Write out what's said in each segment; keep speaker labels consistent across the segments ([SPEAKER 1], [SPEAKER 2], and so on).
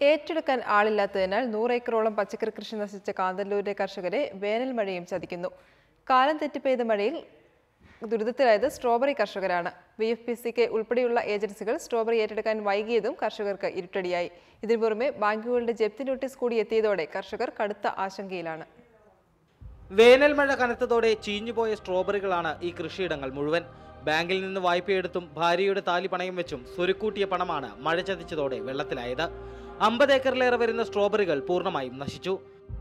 [SPEAKER 1] ഏറ്റെടുക്കാൻ ആളില്ലാത്തതിനാൽ നൂറേക്കറോളം പച്ചക്കറി കൃഷി നശിച്ച കാന്തല്ലൂരിലെ കർഷകരെ വേനൽ മഴയും ചതിക്കുന്നു കാലം തെറ്റി പെയ്ത മഴയിൽ ദുരിതത്തിലായത് സ്ട്രോബറി കർഷകരാണ് വി എഫ് പി സിക്ക് ഉൾപ്പെടെയുള്ള ഏജൻസികൾ സ്ട്രോബറി ഏറ്റെടുക്കാൻ വൈകിയതും കർഷകർക്ക് ഇരുട്ടടിയായി ഇതിനു പുറമെ ബാങ്കുകളുടെ ജപ്തി നോട്ടീസ് കൂടി എത്തിയതോടെ കർഷകർ കടുത്ത ആശങ്കയിലാണ്
[SPEAKER 2] വേനൽ മഴ കനത്തതോടെ ചീഞ്ഞുപോയ സ്ട്രോബറികളാണ് ഈ കൃഷിയിടങ്ങൾ മുഴുവൻ ബാങ്കിൽ നിന്ന് വായ്പയെടുത്തും ഭാര്യയുടെ താലി പണയം വെച്ചും സ്വരുക്കൂട്ടിയ പണമാണ് മഴ ചതിച്ചതോടെ വെള്ളത്തിലായത് അമ്പത് ഏക്കറിലേറെ വരുന്ന സ്ട്രോബറികൾ പൂർണ്ണമായും നശിച്ചു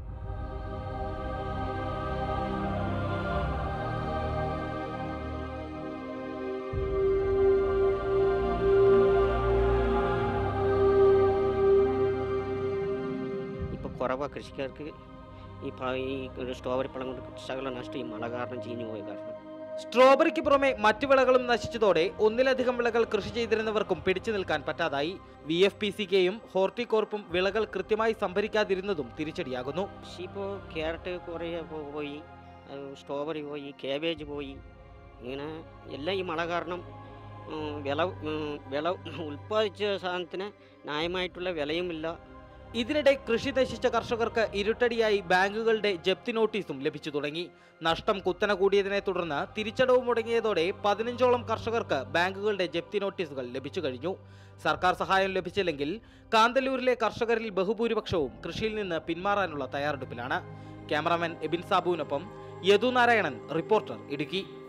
[SPEAKER 3] ഇപ്പോൾ കുറവാണ് കൃഷിക്കാർക്ക് ഈ പ- ഈ ഒരു സ്ട്രോബറി പഴം കൊണ്ട് ശകലം നഷ്ടം ഈ മഴ കാരണം ചീഞ്ഞു പോയ കാരണം
[SPEAKER 2] സ്ട്രോബറിക്ക് പുറമെ മറ്റു വിളകളും നശിച്ചതോടെ ഒന്നിലധികം വിളകൾ കൃഷി ചെയ്തിരുന്നവർക്കും പിടിച്ചു നിൽക്കാൻ പറ്റാതായി വി എഫ് പി സിക്കെയും ഹോർട്ടികോർപ്പും വിളകൾ കൃത്യമായി സംഭരിക്കാതിരുന്നതും തിരിച്ചടിയാകുന്നു
[SPEAKER 3] കൃഷി ഇപ്പോൾ ക്യാരറ്റ് കുറേ പോ- പോയി അത് സ്ട്രോബറി പോയി കാബേജ് പോയി ഇങ്ങനെ എല്ലാം ഈ മഴ കാരണം ഉം, വില ഉം, വില ഉൽപ്പാദിച്ച സാധനത്തിന് ന്യായമായിട്ടുള്ള വിലയുമില്ല
[SPEAKER 2] ഇതിനിടെ കൃഷി നശിച്ച കർഷകർക്ക് ഇരുട്ടടിയായി ബാങ്കുകളുടെ ജപ്തി നോട്ടീസും ലഭിച്ചു തുടങ്ങി നഷ്ടം കുത്തനെ കൂടിയതിനെ തുടർന്ന് തിരിച്ചടവ് മുടങ്ങിയതോടെ പതിനഞ്ചോളം കർഷകർക്ക് ബാങ്കുകളുടെ ജപ്തി നോട്ടീസുകൾ ലഭിച്ചു കഴിഞ്ഞു സർക്കാർ സഹായം ലഭിച്ചില്ലെങ്കിൽ കാന്തല്ലൂരിലെ കർഷകരിൽ ബഹുഭൂരിപക്ഷവും കൃഷിയിൽ നിന്ന് പിന്മാറാനുള്ള തയ്യാറെടുപ്പിലാണ് ക്യാമറാമാൻ എബിൻ സാബുവിനൊപ്പം യദു നാരായണൻ റിപ്പോർട്ടർ ഇടുക്കി